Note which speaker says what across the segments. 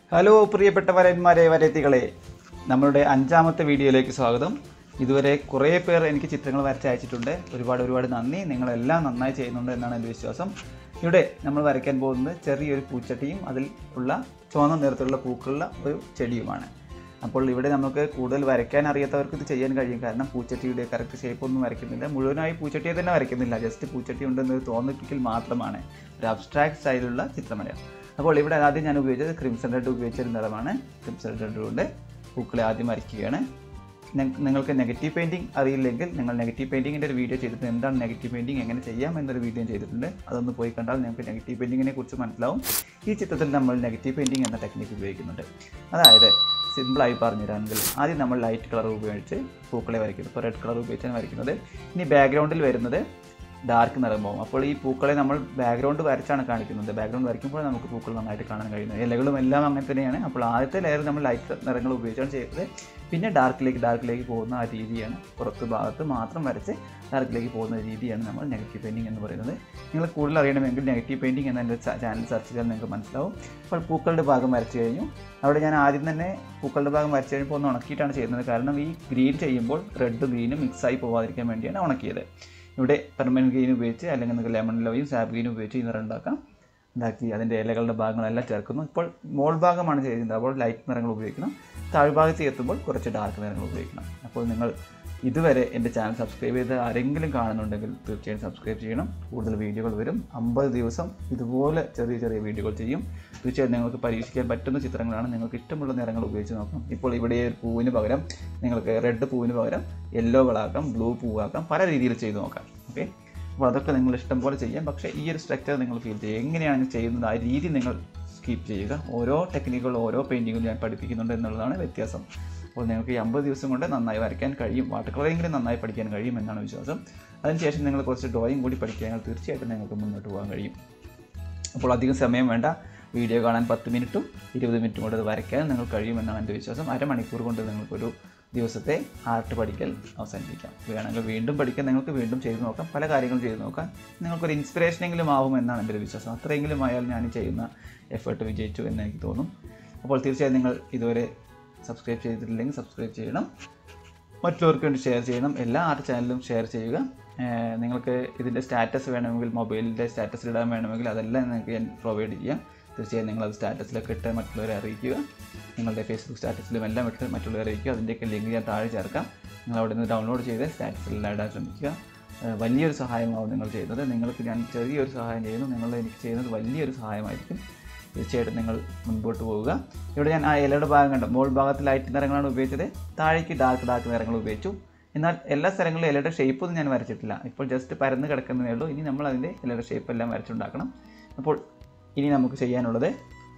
Speaker 1: hello പ്രിയപ്പെട്ട വരന്മാരെ വരത്തികളെ നമ്മളുടെ അഞ്ചാമത്തെ വീഡിയോയിലേക്ക് സ്വാഗതം ഇതുവരെ കുറേ പേർ എനിക്ക് ചിത്രങ്ങൾ വരച്ച് അയച്ചിട്ടുണ്ട് ഒരുപാട് ഒരുപാട് നന്ദി നിങ്ങളെല്ലാം നന്നായി ചെയ്യുന്നുണ്ട് എന്നാണ് എൻ്റെ വിശ്വാസം ഇവിടെ നമ്മൾ വരയ്ക്കാൻ പോകുന്നത് ചെറിയൊരു പൂച്ചട്ടിയും അതിൽ ഉള്ള ചുവന്ന നിറത്തിലുള്ള പൂക്കളുള്ള ഒരു ചെടിയുമാണ് അപ്പോൾ ഇവിടെ നമുക്ക് കൂടുതൽ വരയ്ക്കാൻ അറിയാത്തവർക്ക് ഇത് ചെയ്യാൻ കഴിയും കാരണം പൂച്ചട്ടിയുടെ കറക്റ്റ് ഷേപ്പ് ഒന്നും വരയ്ക്കുന്നില്ല മുഴുവനായി പൂച്ചട്ടിയെ തന്നെ വരയ്ക്കുന്നില്ല ജസ്റ്റ് പൂച്ചട്ടി ഉണ്ടെന്നൊരു തോന്നിപ്പിക്കൽ മാത്രമാണ് ഒരു അബ്സ്ട്രാക്ട് സ്റ്റൈലുള്ള ചിത്രമല്ല അപ്പോൾ ഇവിടെ ആദ്യം ഞാൻ ഉപയോഗിച്ചത് ക്രിംസൺ റെഡ് ഉപയോഗിച്ചൊരു നിറമാണ് ക്രിംസൺ റെഡ് കൊണ്ട് പൂക്കളെ ആദ്യം വരയ്ക്കുകയാണ് നി- നിങ്ങൾക്ക് നെഗറ്റീവ് പെയിൻറ്റിംഗ് അറിയില്ലെങ്കിൽ നിങ്ങൾ നെഗറ്റീവ് പെയിൻറ്റിങ്ങിൻ്റെ ഒരു വീഡിയോ ചെയ്തിട്ട് എന്താണ് നെഗറ്റീവ് പെയിൻറ്റിംഗ് എങ്ങനെ ചെയ്യാം എന്നൊരു വീഡിയോ ചെയ്തിട്ടുണ്ട് അതൊന്ന് പോയി കണ്ടാൽ നിങ്ങൾക്ക് നെഗറ്റീവ് പെയിൻറ്റിങ്ങിനെ കുറിച്ച് മനസ്സിലാവും ഈ ചിത്രത്തിൽ നമ്മൾ നെഗറ്റീവ് പെയിൻറ്റിംഗ് എന്ന ടെക്നിക്ക് ഉപയോഗിക്കുന്നുണ്ട് അതായത് സിമ്പിളായി പറഞ്ഞുതരാണെങ്കിൽ ആദ്യം നമ്മൾ ലൈറ്റ് കളർ ഉപയോഗിച്ച് പൂക്കളെ വരയ്ക്കുന്നു ഇപ്പോൾ റെഡ് കളർ ഉപയോഗിച്ചാണ് വരയ്ക്കുന്നത് ഇനി ബാക്ക്ഗ്രൗണ്ടിൽ വരുന്നത് ഡാർക്ക് നിറമാവും അപ്പോൾ ഈ പൂക്കളെ നമ്മൾ ബാക്ക്ഗ്രൗണ്ട് വരച്ചാണ് കാണിക്കുന്നത് ബാക്ക്ഗ്രൗണ്ട് വരയ്ക്കുമ്പോൾ നമുക്ക് പൂക്കൾ നന്നായിട്ട് കാണാൻ കഴിയുന്നത് ഇലകളും എല്ലാം അങ്ങനെ തന്നെയാണ് അപ്പോൾ ആദ്യത്തെ ലെയർ നമ്മൾ ലൈറ്റ് നിറങ്ങൾ ഉപയോഗിച്ചാണ് ചെയ്തത് പിന്നെ ഡാർക്കിലേക്ക് ഡാർക്കിലേക്ക് പോകുന്ന ആ രീതിയാണ് പുറത്ത് ഭാഗത്ത് മാത്രം വരച്ച് ഡാർക്കിലേക്ക് പോകുന്ന രീതിയാണ് നമ്മൾ നെഗറ്റീവ് പെയിൻറ്റിംഗ് എന്ന് പറയുന്നത് നിങ്ങൾ കൂടുതൽ അറിയണമെങ്കിൽ നെഗറ്റീവ് പെയിൻറ്റിംഗ് എന്ന എൻ്റെ ചാനൽ സെർച്ച് ചെയ്താൽ നിങ്ങൾക്ക് മനസ്സിലാവും അപ്പോൾ പൂക്കളുടെ ഭാഗം വരച്ച് കഴിഞ്ഞു അവിടെ ഞാൻ ആദ്യം തന്നെ പൂക്കളുടെ ഭാഗം വരച്ച് കഴിഞ്ഞപ്പോൾ ഒന്ന് ഉണക്കിയിട്ടാണ് ചെയ്യുന്നത് കാരണം ഈ ഗ്രീൻ ചെയ്യുമ്പോൾ റെഡ് ഗ്രീനും മിക്സായി പോകാതിരിക്കാൻ വേണ്ടിയാണ് ഉണക്കിയത് ഇവിടെ പെർമനൻറ്റ് ഗ്രീൻ ഉപയോഗിച്ച് അല്ലെങ്കിൽ നിങ്ങൾക്ക് ലെമൺ ലവയും സാബ് ഗ്രീൻ ഉപയോഗിച്ച് ഈ നിറം ഉണ്ടാക്കാം ഉണ്ടാക്കി അതിൻ്റെ ഇലകളുടെ ഭാഗങ്ങളെല്ലാം ചേർക്കുന്നു ഇപ്പോൾ മോൾ ഭാഗമാണ് ചെയ്യുന്നത് അപ്പോൾ ലൈറ്റ് നിറങ്ങൾ ഉപയോഗിക്കണം താഴ്ഭാഗത്ത് എത്തുമ്പോൾ കുറച്ച് ഡാർക്ക് നിറങ്ങൾ ഉപയോഗിക്കണം അപ്പോൾ നിങ്ങൾ ഇതുവരെ എൻ്റെ ചാനൽ സബ്സ്ക്രൈബ് ചെയ്ത് ആരെങ്കിലും കാണുന്നുണ്ടെങ്കിൽ തീർച്ചയായും സബ്സ്ക്രൈബ് ചെയ്യണം കൂടുതൽ വീഡിയോകൾ വരും അമ്പത് ദിവസം ഇതുപോലെ ചെറിയ ചെറിയ വീഡിയോകൾ ചെയ്യും തീർച്ചയായും നിങ്ങൾക്ക് പരീക്ഷിക്കാൻ പറ്റുന്ന ചിത്രങ്ങളാണ് നിങ്ങൾക്ക് ഇഷ്ടമുള്ള നിറങ്ങൾ ഉപയോഗിച്ച് നോക്കാം ഇപ്പോൾ ഇവിടെ ഒരു പൂവിന് പകരം നിങ്ങൾക്ക് റെഡ് പൂവിന് പകരം യെല്ലോ കളാക്കാം ബ്ലൂ പൂവാക്കാം പല രീതിയിൽ ചെയ്ത് നോക്കാം ഓക്കെ അപ്പോൾ അതൊക്കെ നിങ്ങൾ ഇഷ്ടം പോലെ ചെയ്യാം പക്ഷേ ഈ ഒരു സ്ട്രക്ചർ നിങ്ങൾ ഫീൽ ചെയ്യുക എങ്ങനെയാണ് ചെയ്യുന്നത് ആ രീതി നിങ്ങൾ കീപ്പ് ചെയ്യുക ഓരോ ടെക്നിക്കുകൾ ഓരോ പെയിൻറ്റിങ്ങും ഞാൻ പഠിപ്പിക്കുന്നുണ്ട് എന്നുള്ളതാണ് വ്യത്യാസം അപ്പോൾ നിങ്ങൾക്ക് ഈ അമ്പത് ദിവസം കൊണ്ട് നന്നായി വരയ്ക്കാൻ കഴിയും വാട്ടർ കളറെങ്കിലും നന്നായി പഠിക്കാൻ കഴിയും എന്നാണ് വിശ്വാസം അതിനുശേഷം നിങ്ങൾ കുറച്ച് ഡ്രോയിങ് കൂടി പഠിക്കുകയാണെങ്കിൽ തീർച്ചയായിട്ടും നിങ്ങൾക്ക് മുന്നോട്ട് പോകാൻ കഴിയും അപ്പോൾ അധികം സമയം വേണ്ട വീഡിയോ കാണാൻ പത്ത് മിനിറ്റും ഇരുപത് മിനിറ്റും കൊണ്ട് അത് വരയ്ക്കാൻ നിങ്ങൾക്ക് കഴിയുമെന്നാണ് എൻ്റെ വിശ്വാസം അരമണിക്കൂർ കൊണ്ട് നിങ്ങൾക്കൊരു ദിവസത്തെ ആർട്ട് പഠിക്കൽ അവസാനിപ്പിക്കാം വേണമെങ്കിൽ വീണ്ടും പഠിക്കാൻ നിങ്ങൾക്ക് വീണ്ടും ചെയ്ത് നോക്കാം പല കാര്യങ്ങളും ചെയ്ത് നോക്കാം നിങ്ങൾക്കൊരു ഇൻസ്പിറേഷനെങ്കിലും ആവും എന്നാണ് എൻ്റെ ഒരു വിശ്വാസം അത്രയെങ്കിലും ആയാൽ ഞാൻ ഈ ചെയ്യുന്ന എഫേർട്ട് വിജയിച്ചു എന്ന് എനിക്ക് തോന്നും അപ്പോൾ തീർച്ചയായും നിങ്ങൾ ഇതുവരെ സബ്സ്ക്രൈബ് ചെയ്തിട്ടില്ലെങ്കിൽ സബ്സ്ക്രൈബ് ചെയ്യണം മറ്റുള്ളവർക്ക് വേണ്ടി ഷെയർ ചെയ്യണം എല്ലാ ആർട്ട് ചാനലിലും ഷെയർ ചെയ്യുക ഏഹ് നിങ്ങൾക്ക് ഇതിൻ്റെ സ്റ്റാറ്റസ് വേണമെങ്കിൽ മൊബൈലിൻ്റെ സ്റ്റാറ്റസ് ഇടാൻ വേണമെങ്കിൽ അതെല്ലാം നിങ്ങൾക്ക് ഞാൻ പ്രൊവൈഡ് ചെയ്യാം തീർച്ചയായും നിങ്ങൾ അത് സ്റ്റാറ്റസിലൊക്കെ ഇട്ട് മറ്റുള്ളവരെ അറിയിക്കുക നിങ്ങളുടെ ഫേസ്ബുക്ക് സ്റ്റാറ്റസിലും എല്ലാം ഇട്ട് മറ്റുള്ളവരെ അറിയിക്കുക അതിൻ്റെയൊക്കെ ലിങ്ക് ഞാൻ താഴെ ചേർക്കാം നിങ്ങൾ അവിടെ നിന്ന് ഡൗൺലോഡ് ചെയ്ത് സ്റ്റാറ്റസിലെല്ലാം ഇടാൻ ശ്രമിക്കുക ഏഹ് വലിയൊരു സഹായമാവും നിങ്ങൾ ചെയ്യുന്നത് നിങ്ങൾക്ക് ഞാൻ ചെറിയൊരു സഹായം ചെയ്യുന്നു നിങ്ങൾ എനിക്ക് ചെയ്യുന്നത് വലിയൊരു സഹായമായിരിക്കും തീർച്ചയായിട്ടും നിങ്ങൾ മുൻപോട്ട് പോവുക ഇവിടെ ഞാൻ ആ ഇലയുടെ ഭാഗം കണ്ടു മോൾ ഭാഗത്ത് ലൈറ്റ് നിറങ്ങളാണ് ഉപയോഗിച്ചത് താഴേക്ക് ഡാർക്ക് ഡാർക്ക് നിറങ്ങൾ ഉപയോഗിച്ചു എന്നാൽ എല്ലാ സ്ഥലങ്ങളിലും ഇലയുടെ ഷേപ്പ് ഒന്നും ഞാൻ വരച്ചിട്ടില്ല ഇപ്പോൾ ജസ്റ്റ് പരന്ന് കിടക്കുന്നതേ ഉള്ളൂ ഇനി നമ്മൾ അതിൻ്റെ ഇലയുടെ ഷേപ്പ് എല്ലാം വരച്ചുണ്ടാക്കണം അപ്പോൾ ഇനി നമുക്ക് ചെയ്യാനുള്ളത്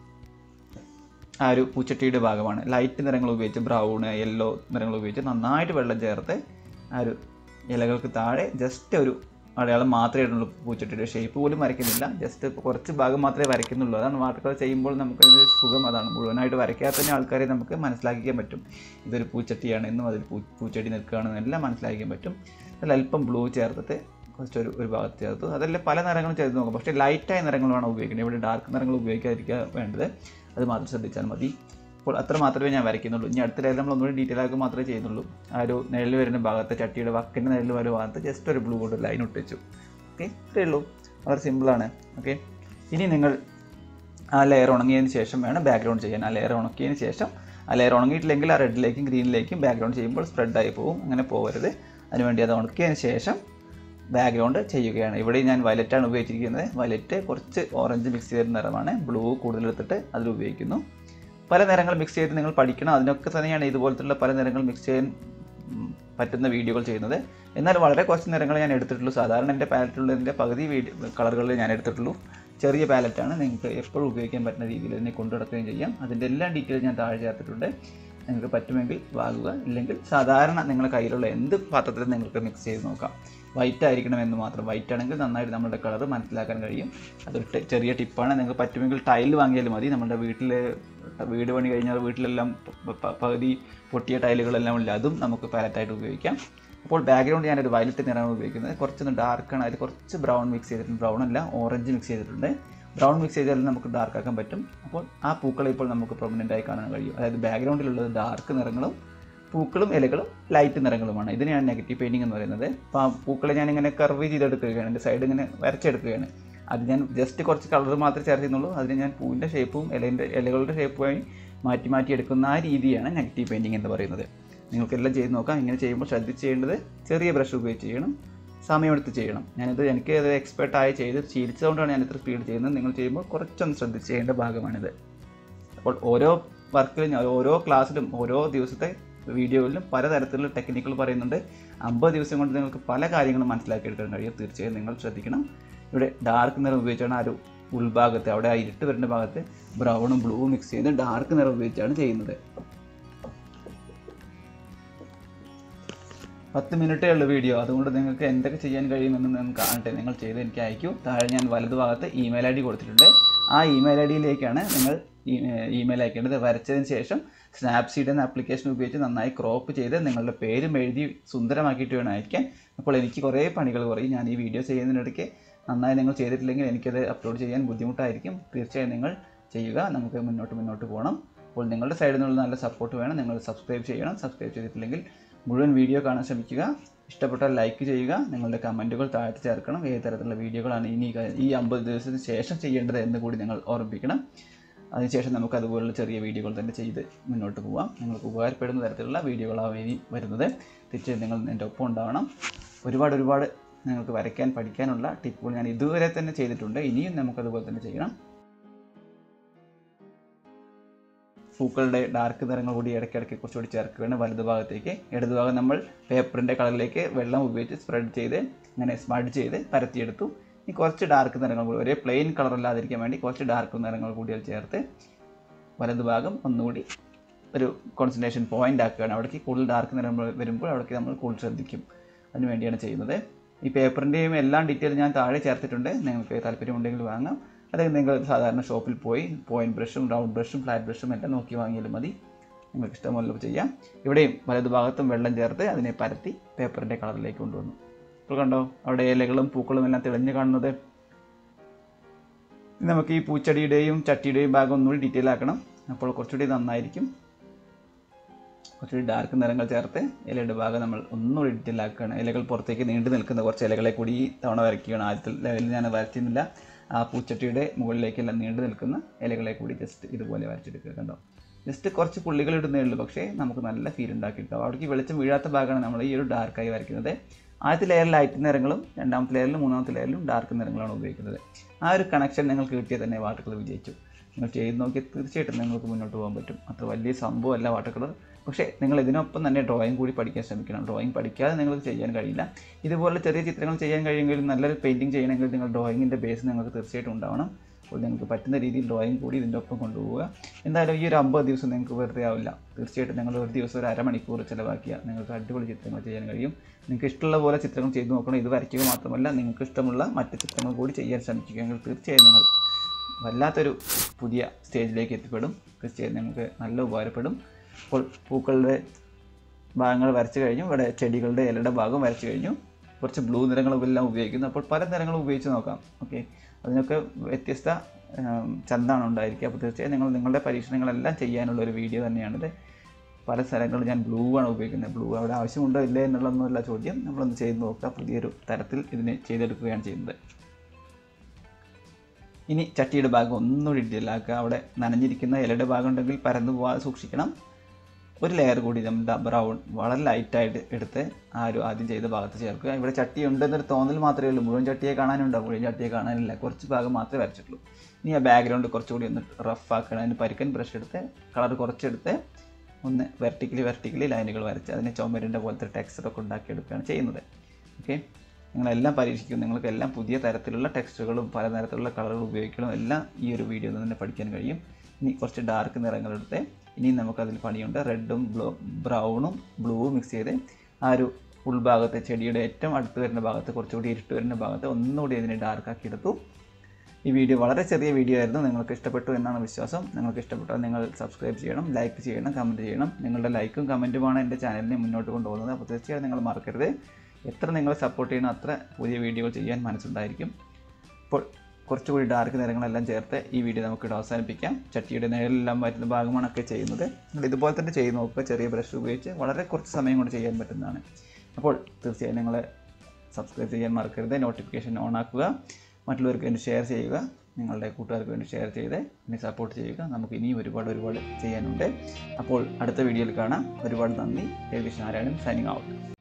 Speaker 1: ആ ഒരു പൂച്ചട്ടിയുടെ ഭാഗമാണ് ലൈറ്റ് നിറങ്ങൾ ഉപയോഗിച്ച് ബ്രൗൺ യെല്ലോ നിറങ്ങൾ ഉപയോഗിച്ച് നന്നായിട്ട് വെള്ളം ചേർത്ത് ആ ഒരു ഇലകൾക്ക് താഴെ ജസ്റ്റ് ഒരു അടയാളം മാത്രമേ ഇടുന്നുള്ളൂ പൂച്ചട്ടിയുടെ ഷേപ്പ് പോലും വരയ്ക്കുന്നില്ല ജസ്റ്റ് കുറച്ച് ഭാഗം മാത്രമേ വരയ്ക്കുന്നുള്ളൂ അതാണ് വാട്ടർ കളർ ചെയ്യുമ്പോൾ നമുക്കതിൻ്റെ സുഖം അതാണ് മുഴുവനായിട്ട് വരയ്ക്കാതെ തന്നെ ആൾക്കാരെ നമുക്ക് മനസ്സിലാക്കിക്കാൻ പറ്റും ഇതൊരു പൂച്ചട്ടിയാണ് എന്നും അതിൽ പൂ പൂച്ചട്ടി നിൽക്കുകയാണെന്നും എല്ലാം മനസ്സിലാക്കിക്കാൻ പറ്റും അതിൽ അല്പം ബ്ലൂ ചേർത്തിട്ട് കുറച്ച് ഒരു ഒരു ഭാഗത്ത് ചേർത്തു അതെല്ലാം പല നിറങ്ങളും ചെയ്ത് നോക്കാം പക്ഷേ ലൈറ്റായ നിറങ്ങളാണ് ഉപയോഗിക്കുന്നത് ഇവിടെ ഡാർക്ക് നിറങ്ങൾ ഉപയോഗിക്കാതിരിക്കുക വേണ്ടത് അത് മാത്രം ശ്രദ്ധിച്ചാൽ മതി അപ്പോൾ അത്ര മാത്രമേ ഞാൻ വരയ്ക്കുന്നുള്ളൂ ഇനി അടുത്ത ലെയർ നമ്മൾ ഒന്നുകൂടി ഡീറ്റെയിൽ ആക്കുക മാത്രമേ ചെയ്യുന്നുള്ളൂ ആ ഒരു നിഴൽ വരുന്ന ഭാഗത്ത് ചട്ടിയുടെ വക്കിൻ്റെ നിഴൽ വരുന്ന ഭാഗത്ത് ജസ്റ്റ് ഒരു ബ്ലൂ കൊണ്ട് ലൈൻ ഒട്ടിച്ചു ഓക്കെ ഇത്രയേ ഉള്ളൂ വളരെ സിമ്പിളാണ് ഓക്കെ ഇനി നിങ്ങൾ ആ ലെയർ ഉണങ്ങിയതിന് ശേഷം വേണം ബാക്ക്ഗ്രൗണ്ട് ചെയ്യാൻ ആ ലെയർ ഉണക്കിയതിന് ശേഷം ആ ലെയർ ഉണങ്ങിയിട്ടില്ലെങ്കിൽ ആ റെഡിലേക്കും ഗ്രീനിലേക്കും ബാക്ക്ഗ്രൗണ്ട് ചെയ്യുമ്പോൾ സ്പ്രെഡായി പോകും അങ്ങനെ പോകരുത് അതിനുവേണ്ടി അത് ഉണക്കിയതിന് ശേഷം ബാക്ക്ഗ്രൗണ്ട് ചെയ്യുകയാണ് ഇവിടെ ഞാൻ വയലറ്റാണ് ഉപയോഗിച്ചിരിക്കുന്നത് വയലറ്റ് കുറച്ച് ഓറഞ്ച് മിക്സ് ചെയ്ത നിറമാണ് ബ്ലൂ കൂടുതൽ എടുത്തിട്ട് അതിൽ ഉപയോഗിക്കുന്നു പല നിറങ്ങൾ മിക്സ് ചെയ്ത് നിങ്ങൾ പഠിക്കണം അതിനൊക്കെ തന്നെയാണ് ഇതുപോലത്തുള്ള പല നിറങ്ങൾ മിക്സ് ചെയ്യാൻ ഉം, പറ്റുന്ന വീഡിയോകൾ ചെയ്യുന്നത് എന്നാൽ വളരെ കുറച്ച് നിറങ്ങൾ ഞാൻ എടുത്തിട്ടുള്ളൂ സാധാരണ എൻ്റെ പാലറ്റുള്ളതിൻ്റെ പകുതി വീഡിയോ കളറുകളിൽ ഞാൻ എടുത്തിട്ടുള്ളൂ ചെറിയ പാലറ്റാണ് നിങ്ങൾക്ക് എപ്പോഴും ഉപയോഗിക്കാൻ പറ്റുന്ന രീതിയിൽ ഇതിനെ കൊണ്ടു നടക്കുകയും ചെയ്യാം അതിൻ്റെ എല്ലാ ഡീറ്റെയിലും ഞാൻ താഴെ ചേർത്തിട്ടുണ്ട് നിങ്ങൾക്ക് പറ്റുമെങ്കിൽ വാങ്ങുക ഇല്ലെങ്കിൽ സാധാരണ നിങ്ങളുടെ കയ്യിലുള്ള എന്ത് പാത്രത്തിലും നിങ്ങൾക്ക് മിക്സ് ചെയ്ത് നോക്കാം വൈറ്റ് ആയിരിക്കണം എന്ന് മാത്രം വൈറ്റ് ആണെങ്കിൽ നന്നായിട്ട് നമ്മുടെ കളർ മനസ്സിലാക്കാൻ കഴിയും അതൊരു ടെ- ചെറിയ ടിപ്പാണ് നിങ്ങൾക്ക് പറ്റുമെങ്കിൽ ടൈൽ വാങ്ങിയാലും മതി നമ്മുടെ വീട്ടിൽ വീട് പണി കഴിഞ്ഞാൽ വീട്ടിലെല്ലാം പ- പ- പകുതി പൊട്ടിയ ടൈലുകളെല്ലാം ഉള്ള അതും നമുക്ക് പാലറ്റായിട്ട് ഉപയോഗിക്കാം അപ്പോൾ ബാക്ക്ഗ്രൗണ്ട് ഞാനൊരു വയലറ്റ് നിറമാണ് ഉപയോഗിക്കുന്നത് കുറച്ചൊന്ന് ഡാർക്കാണ് അതിൽ കുറച്ച് ബ്രൗൺ മിക്സ് ചെയ്തിട്ടുണ്ട് ബ്രൗൺ അല്ല ഓറഞ്ച് മിക്സ് ചെയ്തിട്ടുണ്ട് ബ്രൗൺ മിക്സ് ചെയ്താലും നമുക്ക് ഡാർക്ക് ആക്കാൻ പറ്റും അപ്പോൾ ആ പൂക്കളെ ഇപ്പോൾ നമുക്ക് പ്രൊമനൻ്റ് ആയി കാണാൻ കഴിയും അതായത് ബാക്ക്ഗ്രൗണ്ടിലുള്ളത് ഡാർക്ക് നിറങ്ങളും പൂക്കളും ഇലകളും ലൈറ്റ് നിറങ്ങളുമാണ് ഇതിനെയാണ് നെഗറ്റീവ് പെയിൻറ്റിംഗ് എന്ന് പറയുന്നത് അപ്പോൾ ആ പൂക്കളെ ഞാനിങ്ങനെ കർവ് ചെയ്തെടുക്കുകയാണ് എൻ്റെ സൈഡ് ഇങ്ങനെ വരച്ചെടുക്കുകയാണ് അത് ഞാൻ ജസ്റ്റ് കുറച്ച് കളർ മാത്രമേ ചേർത്ത് ചെയ്യുന്നുള്ളൂ അതിന് ഞാൻ പൂവിൻ്റെ ഷേപ്പും ഇലേൻ്റെ ഇലകളുടെ ഷേപ്പുമായി മാറ്റി മാറ്റി എടുക്കുന്ന ആ രീതിയാണ് നെഗറ്റീവ് പെയിൻറ്റിംഗ് എന്ന് പറയുന്നത് നിങ്ങൾക്കെല്ലാം ചെയ്ത് നോക്കാം ഇങ്ങനെ ചെയ്യുമ്പോൾ ശ്രദ്ധിച്ച് ചെയ്യേണ്ടത് ചെറിയ ബ്രഷ് ഉപയോഗിച്ച് ചെയ്യണം സമയമെടുത്ത് ചെയ്യണം ഞാനിത് എനിക്ക് അത് എക്സ്പെർട്ടായി ചെയ്ത് ശീലിച്ചതുകൊണ്ടാണ് ഞാൻ ഇത്ര സ്പീഡ് ചെയ്യുന്നത് നിങ്ങൾ ചെയ്യുമ്പോൾ കുറച്ചൊന്ന് ശ്രദ്ധിച്ച് ചെയ്യേണ്ട ഭാഗമാണിത് അപ്പോൾ ഓരോ വർക്കിലും ഞാൻ ഓരോ ക്ലാസ്സിലും ഓരോ ദിവസത്തെ വീഡിയോയിലും പലതരത്തിലുള്ള ടെക്നിക്കുകൾ പറയുന്നുണ്ട് അമ്പത് ദിവസം കൊണ്ട് നിങ്ങൾക്ക് പല കാര്യങ്ങളും മനസ്സിലാക്കിയെടുക്കാൻ കഴിയും തീർച്ചയായും നിങ്ങൾ ശ്രദ്ധിക്കണം ഇവിടെ ഡാർക്ക് നിറം ഉപയോഗിച്ചാണ് ആ ഒരു ഉൾഭാഗത്ത് അവിടെ ആ ഇരുട്ട് വരുന്ന ഭാഗത്ത് ബ്രൗണും ബ്ലൂവും മിക്സ് ചെയ്ത് ഡാർക്ക് നിറം ഉപയോഗിച്ചാണ് ചെയ്യുന്നത് പത്ത് മിനിറ്റേ ഉള്ളൂ വീഡിയോ അതുകൊണ്ട് നിങ്ങൾക്ക് എന്തൊക്കെ ചെയ്യാൻ കഴിയുമെന്ന് ഞാൻ കാണട്ടെ നിങ്ങൾ ചെയ്ത് എനിക്ക് അയക്കൂ താഴെ ഞാൻ വലതു ഭാഗത്ത് ഇമെയിൽ ഐ ഡി കൊടുത്തിട്ടുണ്ട് ആ ഇമെയിൽ ഐ ഡിയിലേക്കാണ് നിങ്ങൾ ഇമെയിൽ അയക്കേണ്ടത് വരച്ചതിന് ശേഷം സ്നാപ്സീഡ് എന്ന ആപ്ലിക്കേഷൻ ഉപയോഗിച്ച് നന്നായി ക്രോപ്പ് ചെയ്ത് നിങ്ങളുടെ പേരും എഴുതി സുന്ദരമാക്കിയിട്ട് വേണം അയക്കാൻ അപ്പോൾ എനിക്ക് കുറേ പണികൾ കുറയും ഞാൻ ഈ വീഡിയോ ചെയ്യുന്നതിനിടയ്ക്ക് നന്നായി നിങ്ങൾ ചെയ്തിട്ടില്ലെങ്കിൽ എനിക്കത് അപ്ലോഡ് ചെയ്യാൻ ബുദ്ധിമുട്ടായിരിക്കും തീർച്ചയായും നിങ്ങൾ ചെയ്യുക നമുക്ക് മുന്നോട്ട് മുന്നോട്ട് പോകണം അപ്പോൾ നിങ്ങളുടെ സൈഡിൽ നിന്നുള്ള നല്ല സപ്പോർട്ട് വേണം നിങ്ങൾ സബ്സ്ക്രൈബ് ചെയ്യണം സബ്സ്ക്രൈബ് ചെയ്തിട്ടില്ലെങ്കിൽ മുഴുവൻ വീഡിയോ കാണാൻ ശ്രമിക്കുക ഇഷ്ടപ്പെട്ടാൽ ലൈക്ക് ചെയ്യുക നിങ്ങളുടെ കമൻറ്റുകൾ താഴ്ത്തി ചേർക്കണം ഏത് തരത്തിലുള്ള വീഡിയോകളാണ് ഇനി ക- ഈ അമ്പത് ദിവസത്തിന് ശേഷം ചെയ്യേണ്ടത് എന്ന് കൂടി നിങ്ങൾ ഓർമ്മിപ്പിക്കണം അതിനുശേഷം നമുക്ക് അതുപോലുള്ള ചെറിയ വീഡിയോകൾ തന്നെ ചെയ്ത് മുന്നോട്ട് പോകാം നിങ്ങൾക്ക് ഉപകാരപ്പെടുന്ന തരത്തിലുള്ള വീഡിയോകളാണ് ഇനി വരുന്നത് തീർച്ചയായും നിങ്ങൾ എൻ്റെ ഒപ്പം ഉണ്ടാവണം ഒരുപാട് ഒരുപാട് നിങ്ങൾക്ക് വരയ്ക്കാൻ പഠിക്കാനുള്ള ടിപ്പുകൾ ഞാൻ ഇതുവരെ തന്നെ ചെയ്തിട്ടുണ്ട് ഇനിയും നമുക്കതുപോലെ തന്നെ ചെയ്യണം പൂക്കളുടെ ഡാർക്ക് നിറങ്ങൾ കൂടി ഇടയ്ക്കിടയ്ക്ക് കുറച്ചുകൂടി ചേർക്കുകയാണ് വലതു ഭാഗത്തേക്ക് ഇടതു ഭാഗം നമ്മൾ പേപ്പറിൻ്റെ കളറിലേക്ക് വെള്ളം ഉപയോഗിച്ച് സ്പ്രെഡ് ചെയ്ത് ഇങ്ങനെ സ്മഡ് ചെയ്ത് പരത്തിയെടുത്തു ഇനി കുറച്ച് ഡാർക്ക് നിറങ്ങൾ കൂടി ഒരേ പ്ലെയിൻ കളർ അല്ലാതിരിക്കാൻ വേണ്ടി കുറച്ച് ഡാർക്ക് നിറങ്ങൾ കൂടി അതിൽ ചേർത്ത് വലതു ഭാഗം ഒന്നുകൂടി ഒരു കോൺസെൻട്രേഷൻ പോയിന്റ് ആക്കുകയാണ് അവിടേക്ക് കൂടുതൽ ഡാർക്ക് നിറം വരുമ്പോൾ അവിടേക്ക് നമ്മൾ കൂടുതൽ ശ്രദ്ധിക്കും അതിന് വേണ്ടിയാണ് ചെയ്യുന്നത് ഈ പേപ്പറിൻ്റെയും എല്ലാം ഡീറ്റെയിൽ ഞാൻ താഴെ ചേർത്തിട്ടുണ്ട് നിങ്ങൾക്ക് താല്പര്യമുണ്ടെങ്കിൽ വാങ്ങാം അല്ലെങ്കിൽ നിങ്ങൾ സാധാരണ ഷോപ്പിൽ പോയി പോയിന്റ് ബ്രഷും റൗണ്ട് ബ്രഷും ഫ്ലാറ്റ് ബ്രഷും എല്ലാം നോക്കി വാങ്ങിയാലും മതി നിങ്ങൾക്ക് ഇഷ്ടമുള്ളത് ചെയ്യാം ഇവിടെയും വലതുഭാഗത്തും വെള്ളം ചേർത്ത് അതിനെ പരത്തി പേപ്പറിൻ്റെ കളറിലേക്ക് കൊണ്ടുവന്നു ഇപ്പോൾ കണ്ടോ അവിടെ ഇലകളും പൂക്കളും എല്ലാം തെളിഞ്ഞ് കാണുന്നത് ഇനി നമുക്ക് ഈ പൂച്ചെടിയുടെയും ചട്ടിയുടെയും ഭാഗം ഒന്നുകൂടി ഡീറ്റെയിൽ ആക്കണം അപ്പോൾ കുറച്ചുകൂടി നന്നായിരിക്കും കുറച്ചുകൂടി ഡാർക്ക് നിറങ്ങൾ ചേർത്ത് ഇലയുടെ ഭാഗം നമ്മൾ ഒന്നുകൂടി ഡീറ്റെയിൽ ആക്കുകയാണ് ഇലകൾ പുറത്തേക്ക് നീണ്ടു നിൽക്കുന്ന കുറച്ച് ഇലകളെ കൂടി ഈ തവണ വരയ്ക്കുകയാണ് ആദ്യത്തെ ലെവലിൽ ഞാൻ വരച്ചിരുന്നില്ല ആ പൂച്ചട്ടിയുടെ മുകളിലേക്കെല്ലാം നീണ്ടു നിൽക്കുന്ന ഇലകളെ കൂടി ജസ്റ്റ് ഇതുപോലെ വരച്ചെടുക്കുക കണ്ടോ ജസ്റ്റ് കുറച്ച് പുള്ളികൾ ഇടുന്നേ ഉള്ളൂ പക്ഷേ നമുക്ക് നല്ല ഫീൽ ഉണ്ടാക്കിയിട്ടുണ്ടാവും അവിടേക്ക് വെളിച്ചം വീഴാത്ത ഭാഗമാണ് നമ്മൾ ഈ ഒരു ഡാർക്കായി വരയ്ക്കുന്നത് ആദ്യത്തെ ലെയർ ലൈറ്റ് നിറങ്ങളും രണ്ടാമത്തെ ലെയറിലും മൂന്നാമത്തെ ലെയറിലും ഡാർക്ക് നിറങ്ങളാണ് ഉപയോഗിക്കുന്നത് ആ ഒരു കണക്ഷൻ നിങ്ങൾക്ക് കിട്ടിയാൽ തന്നെ വാട്ടർ കളർ വിജയിച്ചു നിങ്ങൾ ചെയ്ത് നോക്കിയാൽ തീർച്ചയായിട്ടും നിങ്ങൾക്ക് മുന്നോട്ട് പോകാൻ പറ്റും അത്ര വലിയ സംഭവമല്ല വാട്ടർ കളർ പക്ഷേ നിങ്ങൾ ഇതിനൊപ്പം തന്നെ ഡ്രോയിങ് കൂടി പഠിക്കാൻ ശ്രമിക്കണം ഡ്രോയിങ് പഠിക്കാതെ നിങ്ങൾക്ക് ചെയ്യാൻ കഴിയില്ല ഇതുപോലെ ചെറിയ ചിത്രങ്ങൾ ചെയ്യാൻ കഴിയുമെങ്കിൽ നല്ലൊരു പെയിൻറ്റിങ് ചെയ്യണമെങ്കിൽ നിങ്ങൾ ഡ്രോയിങ്ങിൻ്റെ ബേസ് നിങ്ങൾക്ക് തീർച്ചയായിട്ടും ഉണ്ടാവണം അപ്പോൾ നിങ്ങൾക്ക് പറ്റുന്ന രീതിയിൽ ഡ്രോയിങ് കൂടി ഇതിൻ്റെ ഒപ്പം കൊണ്ടുപോവുക എന്തായാലും ഈ ഒരു അമ്പത് ദിവസം നിങ്ങൾക്ക് വെറുതെ ആവില്ല തീർച്ചയായിട്ടും നിങ്ങൾ ഒരു ദിവസം ഒരു അരമണിക്കൂർ ചിലവാക്കിയാൽ നിങ്ങൾക്ക് അടിപൊളി ചിത്രങ്ങൾ ചെയ്യാൻ കഴിയും നിങ്ങൾക്ക് ഇഷ്ടമുള്ള പോലെ ചിത്രങ്ങൾ ചെയ്ത് നോക്കണം ഇത് വരയ്ക്കുക മാത്രമല്ല നിങ്ങൾക്ക് ഇഷ്ടമുള്ള മറ്റ് ചിത്രങ്ങൾ കൂടി ചെയ്യാൻ ശ്രമിക്കുകയെങ്കിൽ തീർച്ചയായും നിങ്ങൾ വല്ലാത്തൊരു പുതിയ സ്റ്റേജിലേക്ക് എത്തിപ്പെടും തീർച്ചയായും നിങ്ങൾക്ക് നല്ല ഉപകാരപ്പെടും അപ്പോൾ പൂക്കളുടെ ഭാഗങ്ങൾ വരച്ചു കഴിഞ്ഞു ഇവിടെ ചെടികളുടെ ഇലയുടെ ഭാഗം വരച്ചു കഴിഞ്ഞു കുറച്ച് ബ്ലൂ നിറങ്ങളെല്ലാം ഉപയോഗിക്കുന്നു അപ്പോൾ പല നിറങ്ങളും ഉപയോഗിച്ച് നോക്കാം ഓക്കെ അതിനൊക്കെ വ്യത്യസ്ത ഉം, ചന്താണ് ഉണ്ടായിരിക്കുക അപ്പോൾ തീർച്ചയായും നിങ്ങൾ നിങ്ങളുടെ പരീക്ഷണങ്ങളെല്ലാം ചെയ്യാനുള്ള ഒരു വീഡിയോ തന്നെയാണിത് പല സ്ഥലങ്ങളിൽ ഞാൻ ബ്ലൂ ആണ് ഉപയോഗിക്കുന്നത് ബ്ലൂ അവിടെ ആവശ്യമുണ്ടോ ഇല്ലേ എന്നുള്ളതൊന്നുമല്ല ചോദ്യം നമ്മളൊന്ന് ചെയ്ത് നോക്കുക പുതിയൊരു തരത്തിൽ ഇതിനെ ചെയ്തെടുക്കുകയാണ് ചെയ്യുന്നത് ഇനി ചട്ടിയുടെ ഭാഗം ഒന്നുകൂടി ഡീലാക്കുക അവിടെ നനഞ്ഞിരിക്കുന്ന ഇലയുടെ ഭാഗം ഉണ്ടെങ്കിൽ പരന്നു പോകാതെ സൂക്ഷിക്കണം ഒരു ലെയർ കൂടി നമ്മൾ ബ്രൗൺ വളരെ ലൈറ്റായിട്ട് എടുത്ത് ആ ഒരു ആദ്യം ചെയ്ത ഭാഗത്ത് ചേർക്കുക ഇവിടെ ചട്ടി ഉണ്ടെന്നൊരു തോന്നൽ മാത്രമേ ഉള്ളൂ മുഴുവൻ ചട്ടിയെ കാണാനുണ്ടോ മുഴുവൻ ചട്ടിയെ കാണാനില്ല കുറച്ച് ഭാഗം മാത്രമേ വരച്ചിട്ടുള്ളൂ ഇനി ആ ബാക്ക്ഗ്രൗണ്ട് കുറച്ചുകൂടി ഒന്ന് റഫ് ആക്കണം അതിന് പരിക്കൻ ബ്രഷ് എടുത്ത് കളർ കുറച്ചെടുത്ത് ഒന്ന് വെർട്ടിക്കലി വെർട്ടിക്കലി ലൈനുകൾ വരച്ച് അതിനെ ചുമരിൻ്റെ പോലത്തെ ടെക്സ്റ്ററൊക്കെ ഉണ്ടാക്കിയെടുക്കുകയാണ് ചെയ്യുന്നത് ഓക്കെ നിങ്ങളെല്ലാം പരീക്ഷിക്കും നിങ്ങൾക്ക് എല്ലാം പുതിയ തരത്തിലുള്ള ടെക്സ്റ്റുകളും പല തരത്തിലുള്ള കളറുകൾ ഉപയോഗിക്കണം എല്ലാം ഈ ഒരു വീഡിയോയിൽ നിന്ന് തന്നെ പഠിക്കാൻ കഴിയും ഇനി കുറച്ച് ഡാർക്ക് നിറങ്ങളെടുത്ത് ഇനി നമുക്കതിൽ പണിയുണ്ട് റെഡും ബ്ലൂ ബ്രൗണും ബ്ലൂവും മിക്സ് ചെയ്ത് ആ ഒരു ഉൾഭാഗത്തെ ചെടിയുടെ ഏറ്റവും അടുത്ത് വരുന്ന ഭാഗത്ത് കുറച്ചുകൂടി ഇരുട്ട് വരുന്ന ഭാഗത്ത് ഒന്നുകൂടി ഇതിനെ ഡാർക്കാക്കി എടുത്തു ഈ വീഡിയോ വളരെ ചെറിയ വീഡിയോ ആയിരുന്നു നിങ്ങൾക്ക് ഇഷ്ടപ്പെട്ടു എന്നാണ് വിശ്വാസം നിങ്ങൾക്ക് ഇഷ്ടപ്പെട്ടാൽ നിങ്ങൾ സബ്സ്ക്രൈബ് ചെയ്യണം ലൈക്ക് ചെയ്യണം കമൻറ്റ് ചെയ്യണം നിങ്ങളുടെ ലൈക്കും കമൻറ്റുമാണ് എൻ്റെ ചാനലിനെ മുന്നോട്ട് കൊണ്ടുപോകുന്നത് അപ്പോൾ തീർച്ചയായും നിങ്ങൾ മറക്കരുത് എത്ര നിങ്ങൾ സപ്പോർട്ട് ചെയ്യണം അത്ര പുതിയ വീഡിയോകൾ ചെയ്യാൻ മനസ്സുണ്ടായിരിക്കും അപ്പോൾ കുറച്ചുകൂടി ഡാർക്ക് നിറങ്ങളെല്ലാം ചേർത്ത് ഈ വീഡിയോ നമുക്കിവിടെ അവസാനിപ്പിക്കാം ചട്ടിയുടെ നേരെല്ലാം വരുന്ന ഭാഗമാണൊക്കെ ചെയ്യുന്നത് നിങ്ങൾ ഇതുപോലെ തന്നെ ചെയ്ത് നോക്കുക ചെറിയ ബ്രഷ് ഉപയോഗിച്ച് വളരെ കുറച്ച് സമയം കൊണ്ട് ചെയ്യാൻ പറ്റുന്നതാണ് അപ്പോൾ തീർച്ചയായും നിങ്ങൾ സബ്സ്ക്രൈബ് ചെയ്യാൻ മറക്കരുത് നോട്ടിഫിക്കേഷൻ ഓൺ ആക്കുക മറ്റുള്ളവർക്ക് വേണ്ടി ഷെയർ ചെയ്യുക നിങ്ങളുടെ കൂട്ടുകാർക്ക് വേണ്ടി ഷെയർ ചെയ്ത് എന്നെ സപ്പോർട്ട് ചെയ്യുക നമുക്ക് ഇനിയും ഒരുപാട് ഒരുപാട് ചെയ്യാനുണ്ട് അപ്പോൾ അടുത്ത വീഡിയോയിൽ കാണാം ഒരുപാട് നന്ദി രവീഷ് നാരായണൻ സൈനിങ് ഔട്ട്